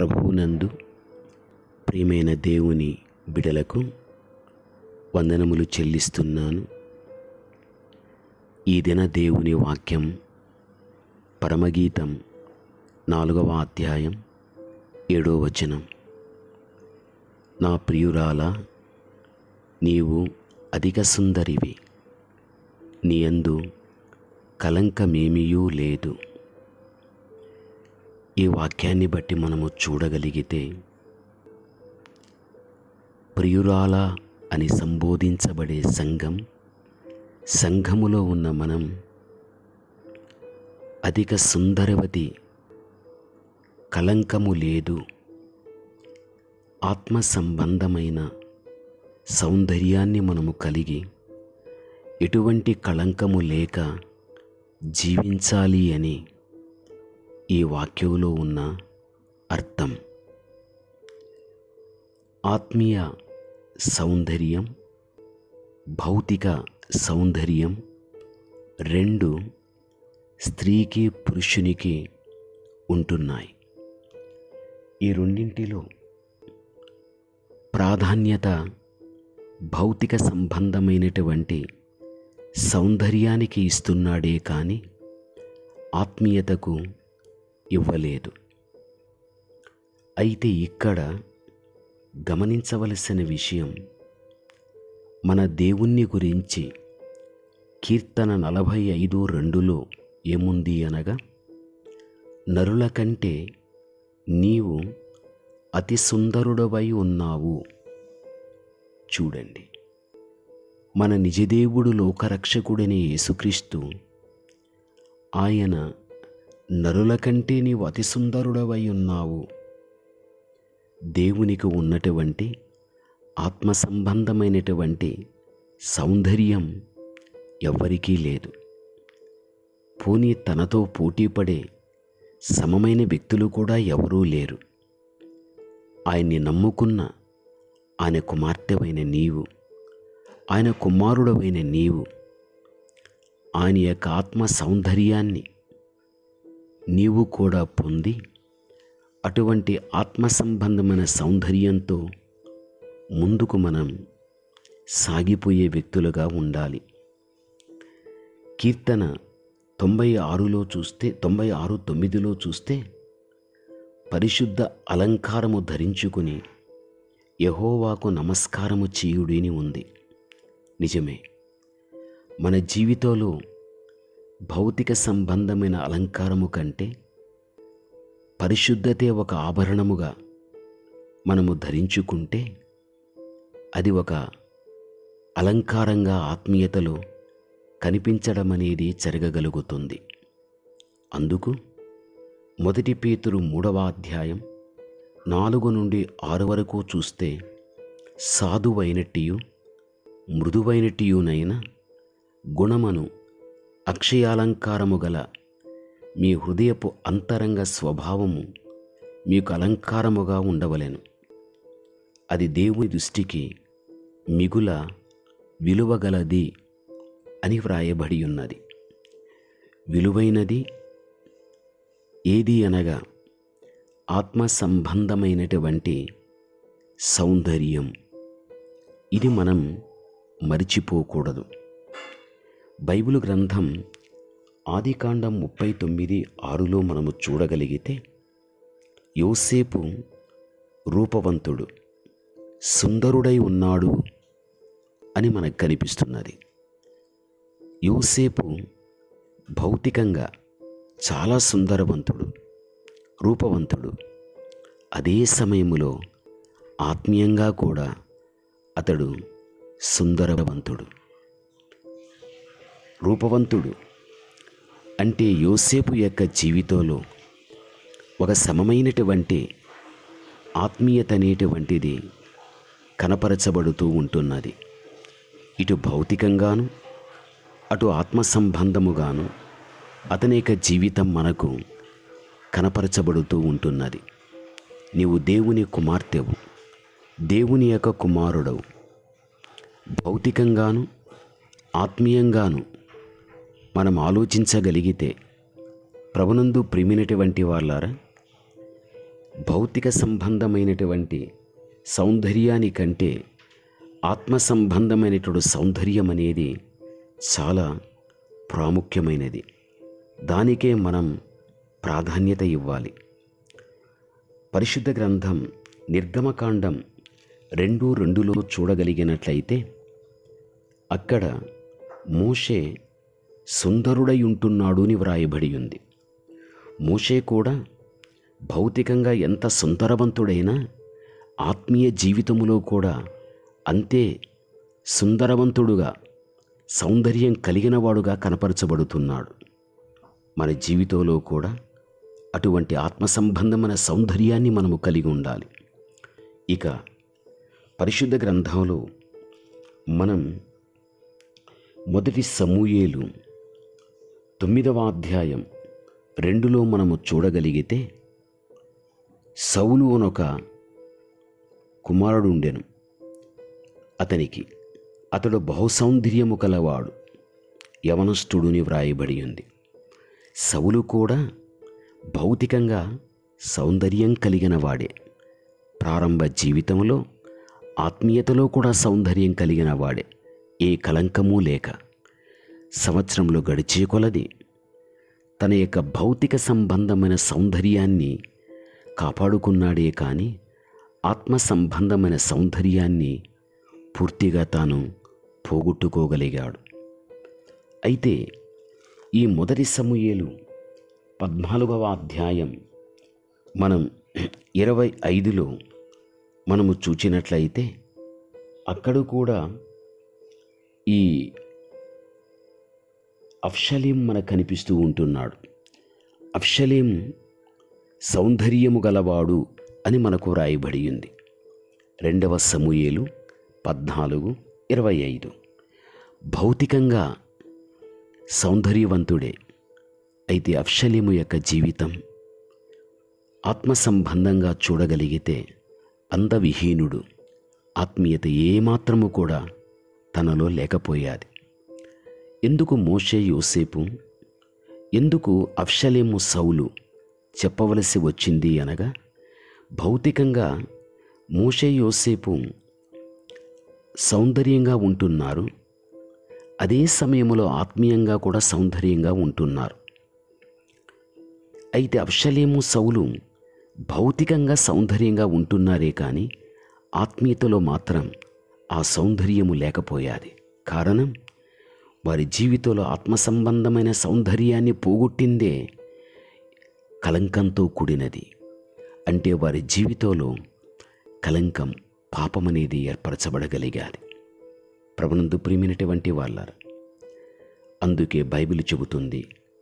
ప్రభువునందు ప్రియమైన దేవుని బిడలకు వందనములు చెల్లిస్తున్నాను ఈ దిన దేవుని వాక్యం పరమగీతం నాలుగవ అధ్యాయం ఏడో వచనం నా ప్రియురాల నీవు అధిక సుందరివి నీయందు కలంకమేమీయూ లేదు ఈ వాక్యాన్ని బట్టి మనము చూడగలిగితే ప్రియురాల అని సంబోధించబడే సంఘం సంఘములో ఉన్న మనం అధిక సుందరవతి కలంకము లేదు ఆత్మ సంబంధమైన సౌందర్యాన్ని మనము కలిగి ఎటువంటి కళంకము లేక జీవించాలి అని ఈ వాక్యంలో ఉన్న అర్థం ఆత్మీయ సౌందర్యం భౌతిక సౌందర్యం రెండు స్త్రీకి పురుషునికి ఉంటున్నాయి ఈ రెండింటిలో ప్రాధాన్యత భౌతిక సంబంధమైనటువంటి సౌందర్యానికి ఇస్తున్నాడే కానీ ఆత్మీయతకు ఇవ్వలేదు అయితే ఇక్కడ గమనించవలసిన విషయం మన దేవుణ్ణి గురించి కీర్తన నలభై ఐదు రెండులో ఏముంది అనగా నరుల కంటే నీవు అతి సుందరుడవై ఉన్నావు చూడండి మన నిజదేవుడు లోకరక్షకుడనే యేసుక్రీస్తు ఆయన నరుల కంటే నీవు అతి సుందరుడవై ఉన్నావు దేవునికి ఉన్నటువంటి ఆత్మ సంబంధమైనటువంటి సౌందర్యం ఎవ్వరికీ లేదు పోనీ తనతో పోటీపడే సమమైన వ్యక్తులు కూడా ఎవరూ లేరు ఆయన్ని నమ్ముకున్న ఆయన కుమార్తెవైన నీవు ఆయన కుమారుడవైన నీవు ఆయన యొక్క ఆత్మ సౌందర్యాన్ని నీవు కూడా పొంది అటువంటి ఆత్మ సంబంధమైన సౌందర్యంతో ముందుకు మనం సాగిపోయే వ్యక్తులుగా ఉండాలి కీర్తన తొంభై ఆరులో చూస్తే తొంభై ఆరు తొమ్మిదిలో చూస్తే పరిశుద్ధ అలంకారము ధరించుకుని యహోవాకు నమస్కారము చేయుడని ఉంది నిజమే మన జీవితంలో భౌతిక సంబంధమైన అలంకారము కంటే పరిశుద్ధతే ఒక ఆభరణముగా మనము ధరించుకుంటే అది ఒక అలంకారంగా ఆత్మీయతలో కనిపించడం అనేది జరగగలుగుతుంది అందుకు మొదటి పేతురు మూడవ అధ్యాయం నాలుగు నుండి ఆరు వరకు చూస్తే సాధువైనట్టియు మృదువైనట్టియునైన గుణమను అక్షయాలంకారము గల మీ హృదయపు అంతరంగ స్వభావము మీకు అలంకారముగా ఉండవలెను అది దేవుని దృష్టికి మిగుల విలువగలది అని వ్రాయబడి ఉన్నది విలువైనది ఏది అనగా ఆత్మ సంబంధమైనటువంటి సౌందర్యం ఇది మనం మరిచిపోకూడదు బైబిల్ గ్రంథం ఆదికాండం ముప్పై తొమ్మిది ఆరులో మనము చూడగలిగితే యోసేపు రూపవంతుడు సుందరుడై ఉన్నాడు అని మనకు కనిపిస్తున్నది యోసేపు భౌతికంగా చాలా సుందరవంతుడు రూపవంతుడు అదే సమయంలో ఆత్మీయంగా కూడా అతడు సుందరవంతుడు రూపవంతుడు అంటే యోసేపు యొక్క జీవితంలో ఒక సమమైనటువంటి ఆత్మీయత అనేటువంటిది కనపరచబడుతూ ఉంటున్నది ఇటు భౌతికంగాను అటు ఆత్మ సంబంధముగాను అతని యొక్క జీవితం మనకు కనపరచబడుతూ ఉంటున్నది నీవు దేవుని కుమార్తెవు దేవుని యొక్క కుమారుడవు భౌతికంగాను ఆత్మీయంగాను మనం ఆలోచించగలిగితే ప్రభునందు ప్రిమినటువంటి వాళ్ళారా భౌతిక సంబంధమైనటువంటి సౌందర్యానికంటే ఆత్మ సంబంధమైనటువంటి సౌందర్యం అనేది చాలా ప్రాముఖ్యమైనది దానికే మనం ప్రాధాన్యత ఇవ్వాలి పరిశుద్ధ గ్రంథం నిర్గమకాండం రెండు రెండులో చూడగలిగినట్లయితే అక్కడ మోషే సుందరుడై ఉంటున్నాడు అని వ్రాయబడి ఉంది మోషే కూడా భౌతికంగా ఎంత సుందరవంతుడైనా ఆత్మీయ జీవితములో కూడా అంతే సుందరవంతుడుగా సౌందర్యం కలిగినవాడుగా కనపరచబడుతున్నాడు మన జీవితంలో కూడా అటువంటి ఆత్మ సంబంధమైన సౌందర్యాన్ని మనము కలిగి ఉండాలి ఇక పరిశుద్ధ గ్రంథంలో మనం మొదటి సమూయేలు తొమ్మిదవ అధ్యాయం రెండులో మనము చూడగలిగితే సౌలు అనొక కుమారుడు ఉండెను అతనికి అతడు బహుసౌందర్యము కలవాడు యవనస్తుడుని వ్రాయబడి ఉంది సౌలు కూడా భౌతికంగా సౌందర్యం కలిగిన వాడే ప్రారంభ జీవితంలో ఆత్మీయతలో కూడా సౌందర్యం కలిగిన వాడే ఏ కలంకము లేక సంవత్సరంలో గడిచే కొలది తన యొక్క భౌతిక సంబంధమైన సౌందర్యాన్ని కాపాడుకున్నాడే కానీ ఆత్మ సంబంధమైన సౌందర్యాన్ని పూర్తిగా తాను పోగొట్టుకోగలిగాడు అయితే ఈ మొదటి సమూయేలు పద్నాలుగవ అధ్యాయం మనం ఇరవై ఐదులో మనము చూచినట్లయితే అక్కడ కూడా ఈ అఫ్షలీం మనకు కనిపిస్తూ ఉంటున్నాడు అఫ్షలీం సౌందర్యము గలవాడు అని మనకు రాయబడి ఉంది రెండవ సమూయేలు పద్నాలుగు ఇరవై ఐదు భౌతికంగా సౌందర్యవంతుడే అయితే అఫ్షలీము యొక్క జీవితం ఆత్మ సంబంధంగా చూడగలిగితే అందవిహీనుడు ఆత్మీయత ఏమాత్రము కూడా తనలో లేకపోయాది ఎందుకు మోషే యోసేపు ఎందుకు అఫ్షలేము సౌలు చెప్పవలసి వచ్చింది అనగా భౌతికంగా మోషే యోసేపు సౌందర్యంగా ఉంటున్నారు అదే సమయంలో ఆత్మీయంగా కూడా సౌందర్యంగా ఉంటున్నారు అయితే అఫ్షలేము సౌలు భౌతికంగా సౌందర్యంగా ఉంటున్నారే కానీ ఆత్మీయతలో మాత్రం ఆ సౌందర్యము లేకపోయాది కారణం వారి జీవితంలో ఆత్మ సంబంధమైన సౌందర్యాన్ని పోగొట్టిందే కలంకంతో కూడినది అంటే వారి జీవితంలో కలంకం పాపమనేది ఏర్పరచబడగలిగాది ప్రభునందు ప్రియమైనటువంటి వాళ్ళారు అందుకే బైబిల్ చెబుతుంది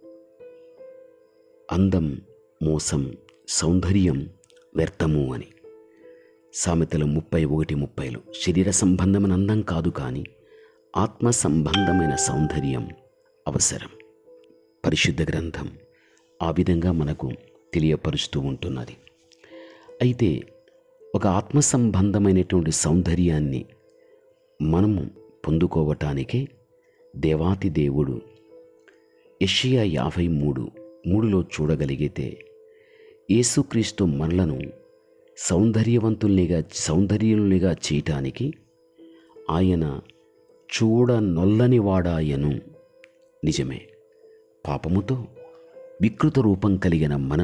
అందం మోసం సౌందర్యం వ్యర్థము అని సామెతలు ముప్పై ఒకటి ముప్పైలో శరీర సంబంధమైన అందం కాదు కానీ ఆత్మ సంబంధమైన సౌందర్యం అవసరం పరిశుద్ధ గ్రంథం ఆ విధంగా మనకు తెలియపరుస్తూ ఉంటున్నది అయితే ఒక ఆత్మ సంబంధమైనటువంటి సౌందర్యాన్ని మనము పొందుకోవటానికి దేవాతి దేవుడు యెషయా యాభై మూడు మూడులో చూడగలిగితే యేసుక్రీస్తు మనలను సౌందర్యవంతుల్నిగా సౌందర్యుల్నిగా చేయటానికి ఆయన చూడ నొల్లని వాడాయను నిజమే పాపముతో వికృత రూపం కలిగిన మనం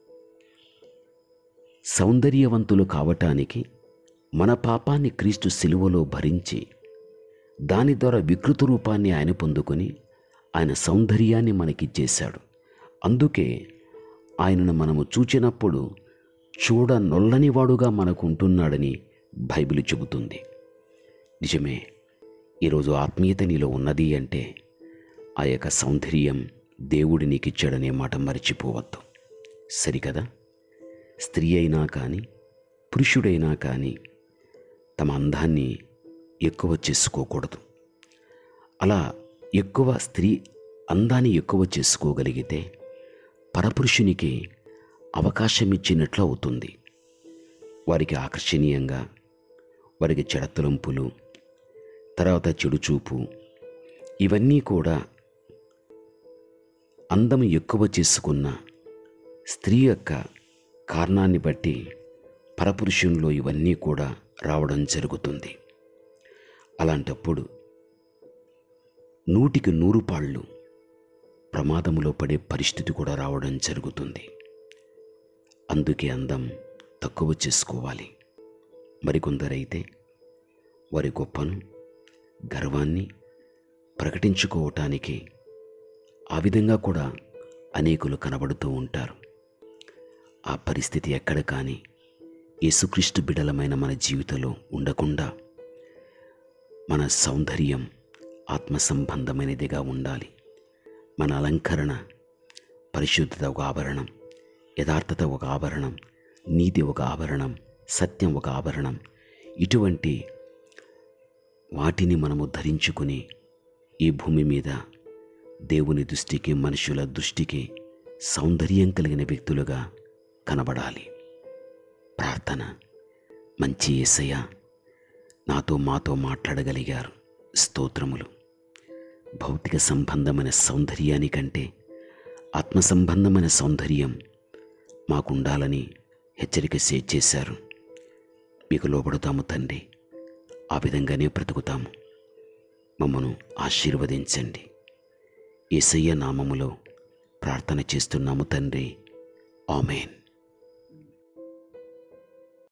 సౌందర్యవంతులు కావటానికి మన పాపాన్ని క్రీస్తు సిలువలో భరించి దాని ద్వారా వికృత రూపాన్ని ఆయన పొందుకొని ఆయన సౌందర్యాన్ని మనకిచ్చేశాడు అందుకే ఆయనను మనము చూచినప్పుడు చూడ నొల్లనివాడుగా మనకు ఉంటున్నాడని బైబిల్ చెబుతుంది నిజమే ఈరోజు ఆత్మీయత నీలో ఉన్నది అంటే ఆ యొక్క సౌందర్యం దేవుడి నీకు ఇచ్చాడనే మాట మర్చిపోవద్దు సరికదా స్త్రీ అయినా కానీ పురుషుడైనా కానీ తమ అందాన్ని ఎక్కువ చేసుకోకూడదు అలా ఎక్కువ స్త్రీ అందాన్ని ఎక్కువ చేసుకోగలిగితే పరపురుషునికి అవకాశం ఇచ్చినట్లు అవుతుంది వారికి ఆకర్షణీయంగా వారికి చెడతలంపులు తర్వాత చెడుచూపు ఇవన్నీ కూడా అందం ఎక్కువ చేసుకున్న స్త్రీ యొక్క కారణాన్ని బట్టి పరపురుషంలో ఇవన్నీ కూడా రావడం జరుగుతుంది అలాంటప్పుడు నూటికి నూరు పాళ్ళు ప్రమాదంలో పడే పరిస్థితి కూడా రావడం జరుగుతుంది అందుకే అందం తక్కువ చేసుకోవాలి మరికొందరైతే వారి గొప్పను గర్వాన్ని ప్రకటించుకోవటానికి ఆ విధంగా కూడా అనేకులు కనబడుతూ ఉంటారు ఆ పరిస్థితి ఎక్కడ కానీ యేసుక్రీస్తు బిడలమైన మన జీవితంలో ఉండకుండా మన సౌందర్యం ఆత్మ సంబంధమైనదిగా ఉండాలి మన అలంకరణ పరిశుద్ధత ఒక ఆభరణం యథార్థత ఒక ఆభరణం నీతి ఒక ఆభరణం సత్యం ఒక ఆభరణం ఇటువంటి వాటిని మనము ధరించుకుని ఈ భూమి మీద దేవుని దృష్టికి మనుషుల దృష్టికి సౌందర్యం కలిగిన వ్యక్తులుగా కనబడాలి ప్రార్థన మంచి ఏసయ్య నాతో మాతో మాట్లాడగలిగారు స్తోత్రములు భౌతిక సంబంధమైన సౌందర్యానికంటే ఆత్మ సంబంధమైన సౌందర్యం మాకుండాలని హెచ్చరిక సే- చేశారు మీకు లోబడుతాము తండ్రి ఆ విధంగానే బ్రతుకుతాము మమ్మను ఆశీర్వదించండి ఏసయ్య నామములో ప్రార్థన చేస్తున్నాము తండ్రి ఆమెన్